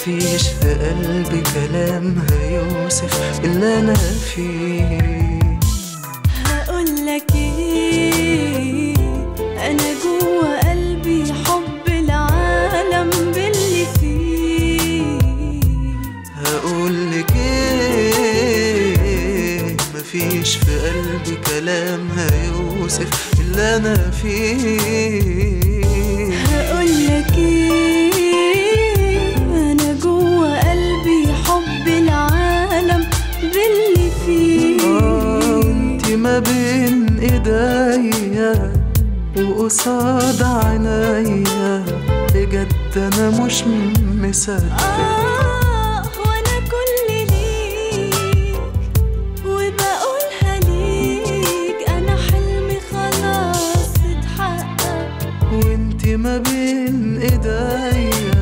مفيش في قلبي كلام هيوصف اللي انا فيه هقولك ايه انا جوا قلبي حب العالم باللي فيه هقولك ايه مفيش في قلبي كلام هيوصف اللي انا فيه هقولك ايه انا جوا قلبي حب العالم باللي فيه آه، انتي ما بين ايديا وقصاد عينيا بجد انا مش مصدق آه وأنا كل ليك وبقولها ليك أنا حلمي خلاص اتحقق وانتي ما بين ايديا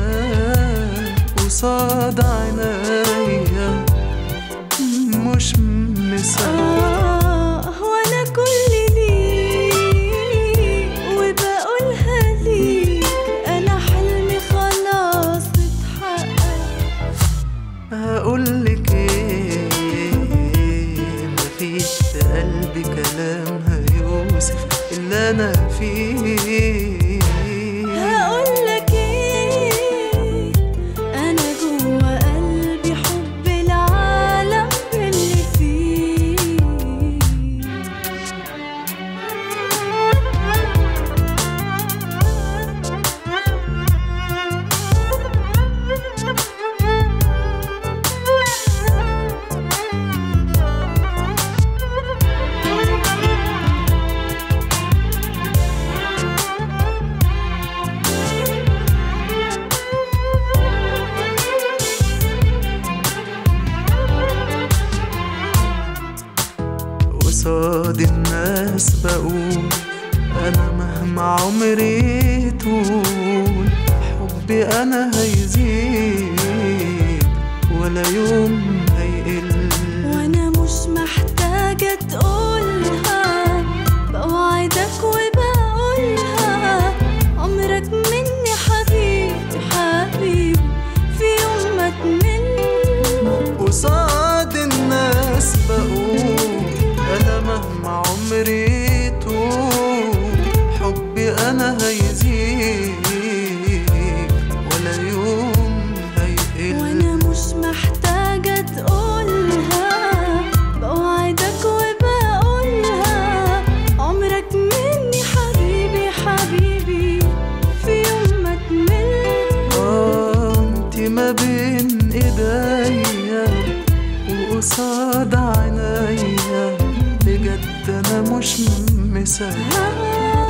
قصاد عينيا مش مصدق آه وأنا كل ليك وبقولها ليك أنا حلمي خلاص اتحقق هقولك ايه مفيش في قلبي كلام هيوصف اللي انا فيه هقولك ايه انا جوا قلبي حب العالم باللي فيه قصاد الناس بقول انا مهما عمري طول حبي انا هيزيد ولا يوم هيقل وانا مش محتاجة تقولها بوعدك وبقولها عمرك مني حبيبي حبيبي في يوم ما تمل قصاد الناس بقول انا مهما عمري طول حبي انا هيزيد ولا يوم هيقل وانا مش محتاجة تقولها بوعدك وبقولها عمرك مني حبيبي حبيبي في يوم ما تمل آه، انتي ما بين ايديا وقصاد عينيا بجد انا مش مصدق آه